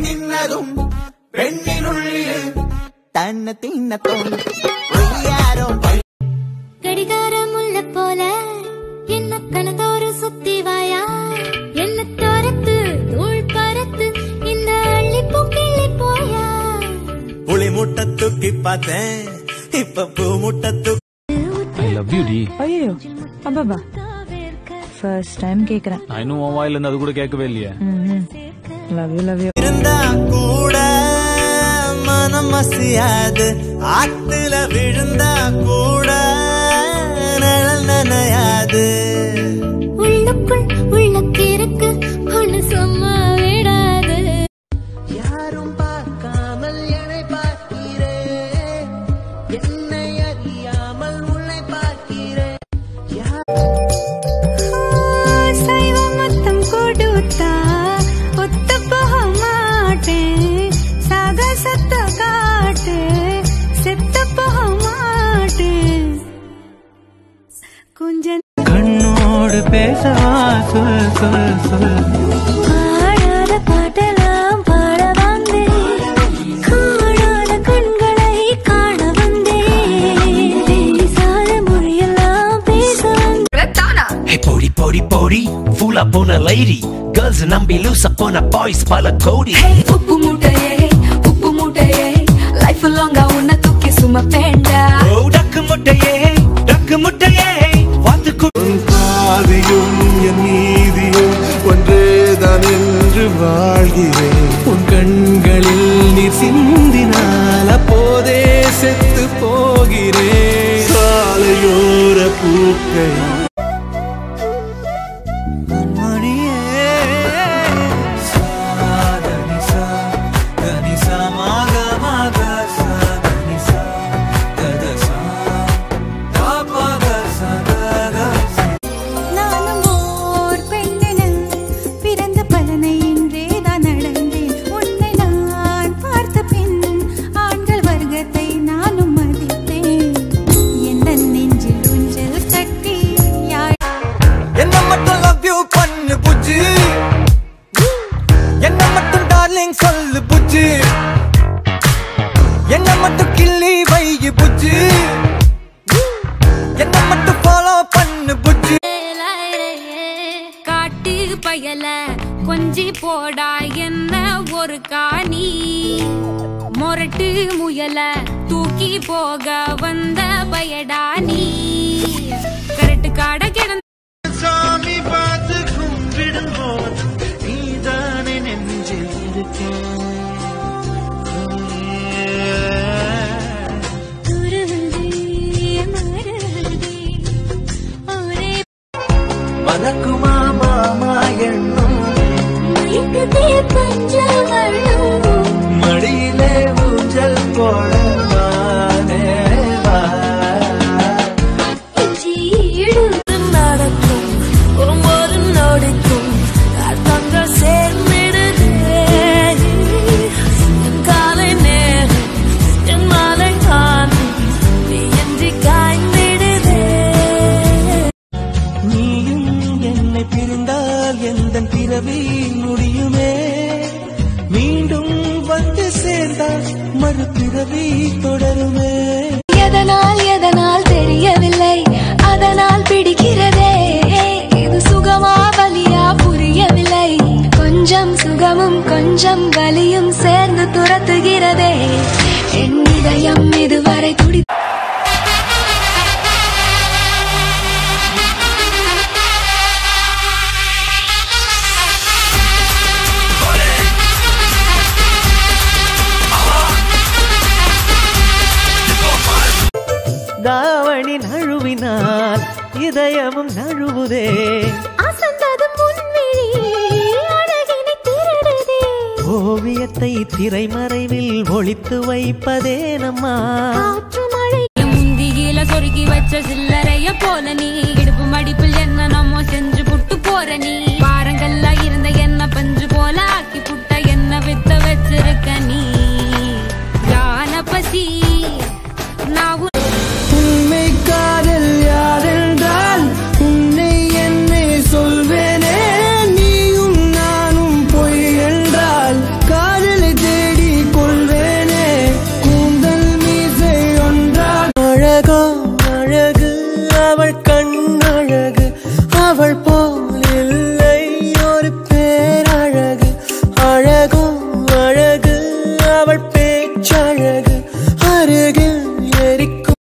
நின்னதும் பெண்ணினுள்ளில் தன்ன தின்ன தோணும் ஒய்யாரோ கடிகாரம் உள்ள போல என்ன கணத்தோறு சுத்தி வாயா என்ன தோரத்து தூள் பறத்து இந்த அள்ளி கிள்ளி போயா புளி முட்டை தூக்கி பார்த்தேன் இப்ப பூ முட்டை தூக்கி ஐ லவ் யூ டி ஐயோ அப்பா ஃபர்ஸ்ட் டைம் கேக்குறேன் நான் இன்னும் உன் வாயில இருந்து அது கூட கேட்கவே இல்லையே லவ் யூ லவ் யூ இருந்தா கூட மனம் அசையாது ஆத்துல விழுந்தா கூட நிழல் நனையாது உள்ளுக்குள் உள்ள கிறுக்கு ஒண்ணு சும்மா விடாது யாரும் பார்க்காமல் என்னை பார்க்கிறேன் என்னை அறியாமல் உன்னை பார்க்கிறேன் சைவம் மொத்தம் கொடுத்தா ஒத்து போக மாட்டேன் சாகசத்தை காட்டு செத்து போக மாட்டேன் கொஞ்சம் கண்ணோடு பேசவா சொல் சொல் சொல் பாடாத பாட்டெல்லாம் பாட வந்தேன் காணாத கண்களை காண வந்தேன் பேசாத மொழியெல்லாம் பேச வந்தேன் Hey pori pori pori, full up on a lady. Girls நம்பி loose up on a boys பல கோடி. உப்பு மூட்டையே உப்பு மூட்டையே லைஃப் லாங்கா உன்னை தூக்கி சுமப்பேண்டா ஓ டக்கு முட்டையே டக்கு முட்டையே வாத்து பாதியும் என் நீதியும் ஒன்றேதான் என்று வாழ்கிறேன் உன் கண்களில் நீர் சிந்தினால் அப்போதே செத்து போகிறேன் சாலையோர பூக்கள் மணியே சாதனிசா கனிசா மாக மாக சாதனிசா கதசா தாபக சதக நானும் ஓர் பெண்ணென பிறந்த பலனை இன்றே தான் நடந்தேன் உன்னை நான் பார்த்த பின் ஆண்கள் வர்க்கத்தை நானும் மதித்தேன் எந்த நெஞ்சில் ஊஞ்சல் கட்டி யாழ் என்ன மட்டும் லவ் யூ பண்ணு புஜ்ஜி என்ன மட்டும் டார்லிங் சொல்லு புஜ்ஜி என்ன மட்டும் கிள்ளி வைகி புஜ்ஜி என்ன மட்டும் ஃபாலோ பண்ணு புஜ்ஜி காட்டு பயல கொஞ்சி போடா என்ன ஒரு காணி மொரட்டு முயல தூக்கி போக வந்த பயடா நீ கரட்டு காட கிடந்த சாமி பார்த்து கும்பிடும் போது நீதானே நெஞ்சில் மதக்குமா மாமா எண்ணும் மடியிலே ஊஞ்சல் போடவானே வா நடக்கும் ஒவ்வொரு நொடிக்கும் அர்த்தங்கள் சேர்ந்திடுதே என் காலை நேரம் என் மாலை காணும் நீ என்று காய்ந்திடுதே நீயும் என்னை பிரிந்தால் எந்த பிறவி முடியுமே மீண்டும் வந்து சேர்ந்தால் மறுபிறவி தொடருமே எதனால் எதனால் தெரியவில்லை அதனால் பிடிக்கிறதே இது சுகமா வலியா புரியவில்லை கொஞ்சம் சுகமும் கொஞ்சம் வலியும் சேர்ந்து துரத்துகிறதே என் இதயம் இதுவரை துடி தாவணி நழுவினால் இதயமும் நழுவுதே அசந்ததும் முன்மிழி அழகினை திருடுதே ஓவியத்தை திரைமறைவில் ஒளித்து வைப்பதே நம்மா காற்று மழை முந்தியில சொருகி வச்ச சில்லறைய போல நீ இடுப்பு மடிப்பில் என்ன நம்ம செஞ்சு புட்டு போற நீ பாரங்கள்ல இருந்த என்ன பஞ்சு போல ஆக்கி புட்ட என்ன வித்த வச்சிருக்க நீ யான பசி நான் உன் உண்மை காதல் யாரென்றால் உன்னை என்னை சொல்வேனே நீயும் நானும் பொய் என்றால் காதல் அவள் போ